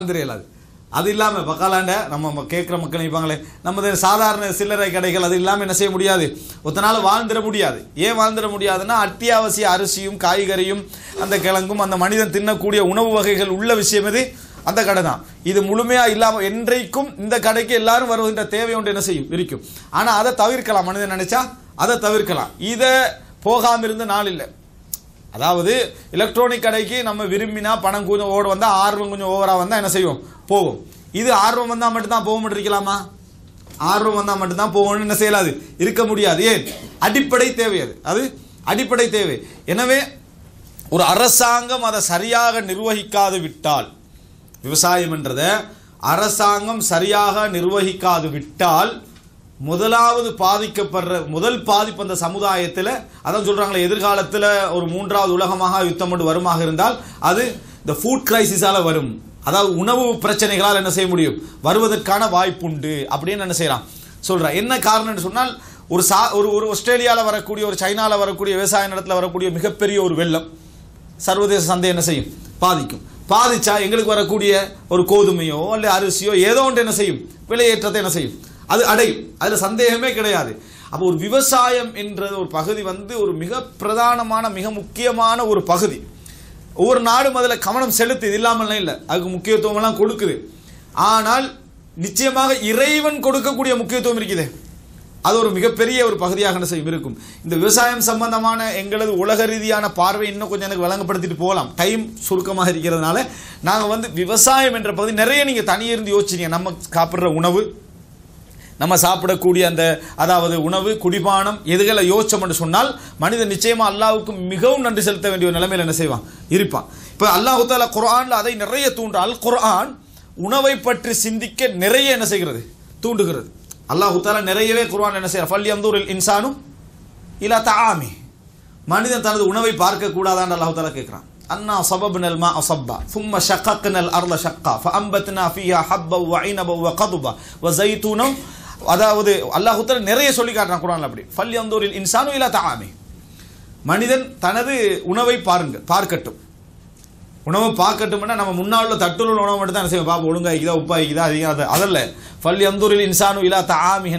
தெரியாது அது இல்லாமல் பக்காலாண்ட நம்ம கேட்குற மக்கள் நினைப்பாங்களே நமது சாதாரண சில்லறை கடைகள் அது இல்லாமல் என்ன செய்ய முடியாது ஒத்தனால வாழ்ந்துட முடியாது ஏன் வாழ்ந்துட முடியாதுன்னா அத்தியாவசிய அரிசியும் காய்கறியும் அந்த கிழங்கும் அந்த மனிதன் தின்னக்கூடிய உணவு வகைகள் உள்ள விஷயம் எது அந்த கடை தான் இது முழுமையா இல்லாம என்றைக்கும் இந்த கடைக்கு எல்லாரும் வருகின்ற தேவை ஒன்று என்ன செய்யும் இருக்கும் ஆனா அதை தவிர்க்கலாம் மனிதன் நினைச்சா அதை தவிர்க்கலாம் இதை போகாம இருந்த நாள் இல்லை அதாவது எலக்ட்ரானிக் கடைக்கு நம்ம விரும்பினா பணம் கொஞ்சம் ஓட வந்தா ஆர்வம் கொஞ்சம் ஓவரா வந்தா என்ன செய்வோம் போகும் இது ஆர்வம் வந்தா மட்டும்தான் போக இருக்கலாமா ஆர்வம் வந்தா மட்டும்தான் போகணும்னு என்ன செய்யலாது இருக்க முடியாது ஏன் அடிப்படை தேவை அது அது அடிப்படை தேவை எனவே ஒரு அரசாங்கம் அதை சரியாக நிர்வகிக்காது விட்டால் விவசாயம் என்றதை அரசாங்கம் சரியாக நிர்வகிக்காது விட்டால் முதலாவது பாதிக்கப்படுற முதல் பாதிப்பு அந்த சமுதாயத்தில் அதான் சொல்றாங்களே எதிர்காலத்தில் ஒரு மூன்றாவது உலகமாக யுத்தம் கொண்டு வருமாக இருந்தால் அது இந்த ஃபுட் கிரைசிஸால வரும் அதாவது உணவு பிரச்சனைகளால் என்ன செய்ய முடியும் வருவதற்கான வாய்ப்புண்டு அப்படின்னு என்ன செய்யலாம் சொல்றேன் என்ன காரணம்னு சொன்னால் ஒரு சா ஒரு ஒரு ஆஸ்திரேலியாவில் வரக்கூடிய ஒரு சைனாவில் வரக்கூடிய விவசாய நிலத்தில் வரக்கூடிய மிகப்பெரிய ஒரு வெள்ளம் சர்வதேச சந்தை என்ன செய்யும் பாதிக்கும் பாதிச்சா எங்களுக்கு வரக்கூடிய ஒரு கோதுமையோ அல்ல அரிசியோ ஏதோ ஒன்று என்ன செய்யும் விலையேற்றத்தை என்ன செய்யும் அது அடையும் அதுல சந்தேகமே கிடையாது அப்போ ஒரு விவசாயம் என்ற ஒரு பகுதி வந்து ஒரு மிக பிரதானமான மிக முக்கியமான ஒரு பகுதி ஒவ்வொரு நாடும் அதில் கவனம் செலுத்து இது இல்லாமல் இல்லை அதுக்கு முக்கியத்துவம் எல்லாம் கொடுக்குது ஆனால் நிச்சயமாக இறைவன் கொடுக்கக்கூடிய முக்கியத்துவம் இருக்குதே அது ஒரு மிகப்பெரிய ஒரு பகுதியாக என்ன செய்யும் இருக்கும் இந்த விவசாயம் சம்பந்தமான எங்களது உலக ரீதியான பார்வை இன்னும் கொஞ்சம் எனக்கு வழங்கப்படுத்திட்டு போகலாம் டைம் சுருக்கமாக இருக்கிறதுனால நாங்கள் வந்து விவசாயம் என்ற பகுதி நிறைய நீங்கள் தனியே இருந்து யோசிச்சீங்க நம்ம சாப்பிட்ற உணவு நம்ம சாப்பிடக்கூடிய அந்த அதாவது உணவு குடிபானம் எதுகளை யோசிச்சோம்னு சொன்னால் மனிதன் நிச்சயமா அல்லாவுக்கு மிகவும் நன்றி செலுத்த வேண்டிய ஒரு நிலைமையில் என்ன செய்வான் இருப்பான் இப்போ அல்லாஹு தாலா குர்ஆன்ல அதை நிறைய தூண்டால் குர்ஆன் உணவை பற்றி சிந்திக்க நிறைய என்ன செய்கிறது தூண்டுகிறது அல்லாஹு தாலா நிறையவே குர்ஆன் என்ன செய்யறார் ஃபல் யந்தூரில் இன்சானும் இலா தஆமி மனிதன் தனது உணவை பார்க்க கூடாதான்னு அல்லாஹு தாலா கேட்கிறான் அன்னா صببنا الماء صبا ثم شققنا الارض شقا فانبتنا فيها حبا وعنبا وقضبا وزيتونا அதாவது அல்லாஹு தாலா நிறைய சொல்லி காட்டுறான் குர்ஆன்ல அப்படி ஃபல் யந்தூரில் இன்சானு இலா தஆமி மனிதன் தனது உணவை பாருங்க பார்க்கட்டும் உணவை பார்க்கட்டும்னா நம்ம முன்னால் உள்ள தட்டுள்ள உணவு மட்டும் தான் என்ன செய்வோம் பாப்பா ஒழுங்கா இருக்குதா உப்பா இருக்குதா அதிகம் அது அதல்ல ஃபல் யந்தூரில் இன்சானு இலா தஆமி